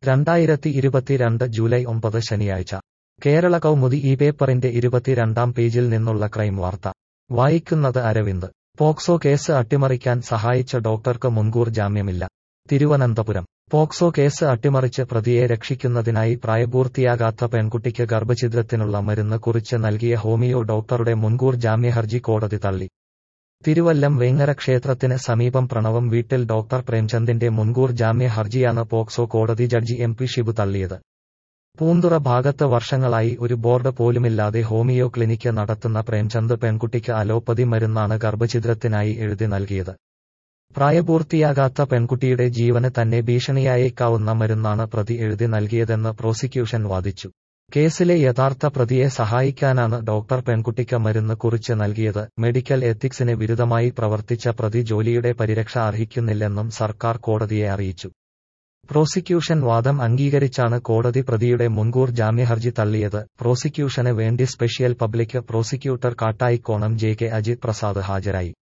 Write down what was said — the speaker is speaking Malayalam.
രണ്ടായിരത്തി ഇരുപത്തിരണ്ട് ജൂലൈ ഒമ്പത് ശനിയാഴ്ച കേരള കൗമുദി ഈ പേപ്പറിന്റെ ഇരുപത്തിരണ്ടാം പേജിൽ നിന്നുള്ള ക്രൈം വാർത്ത വായിക്കുന്നത് അരവിന്ദ് പോക്സോ കേസ് അട്ടിമറിക്കാൻ സഹായിച്ച ഡോക്ടർക്ക് മുൻകൂർ ജാമ്യമില്ല തിരുവനന്തപുരം പോക്സോ കേസ് അട്ടിമറിച്ച് പ്രതിയെ രക്ഷിക്കുന്നതിനായി പ്രായപൂർത്തിയാകാത്ത പെൺകുട്ടിക്ക് ഗർഭഛിദ്രത്തിനുള്ള മരുന്ന് കുറിച്ച് നൽകിയ ഹോമിയോ ഡോക്ടറുടെ മുൻകൂർ ജാമ്യഹർജി കോടതി തള്ളി തിരുവല്ലം വേങ്ങര ക്ഷേത്രത്തിന് സമീപം പ്രണവം വീട്ടിൽ ഡോക്ടർ പ്രേംചന്ദിന്റെ മുൻകൂർ ജാമ്യ ഹർജിയാണ് പോക്സോ കോടതി ജഡ്ജി എം പി ഷിബു തള്ളിയത് പൂന്തുറ ഭാഗത്ത് വർഷങ്ങളായി ഒരു ബോർഡ് പോലുമില്ലാതെ ഹോമിയോ ക്ലിനിക്ക് നടത്തുന്ന പ്രേംചന്ദ് പെൺകുട്ടിക്ക് അലോപ്പതി മരുന്നാണ് ഗർഭഛിദ്രത്തിനായി എഴുതി നൽകിയത് പ്രായപൂർത്തിയാകാത്ത പെൺകുട്ടിയുടെ ജീവന് തന്നെ ഭീഷണിയായേക്കാവുന്ന മരുന്നാണ് പ്രതി എഴുതി നൽകിയതെന്ന് പ്രോസിക്യൂഷൻ വാദിച്ചു കേസിലെ യഥാർത്ഥ പ്രതിയെ സഹായിക്കാനാണ് ഡോക്ടർ പെൺകുട്ടിക്ക് മരുന്ന് കുറിച്ച് നൽകിയത് മെഡിക്കൽ എത്തിക്സിന് വിരുദ്ധമായി പ്രവർത്തിച്ച പ്രതി ജോലിയുടെ പരിരക്ഷ അർഹിക്കുന്നില്ലെന്നും സർക്കാർ കോടതിയെ അറിയിച്ചു പ്രോസിക്യൂഷൻ വാദം അംഗീകരിച്ചാണ് കോടതി പ്രതിയുടെ മുൻകൂർ ജാമ്യഹർജി തള്ളിയത് പ്രോസിക്യൂഷന് വേണ്ടി special public prosecutor Kattayikonam J K Ajith Prasad ഹാജരായി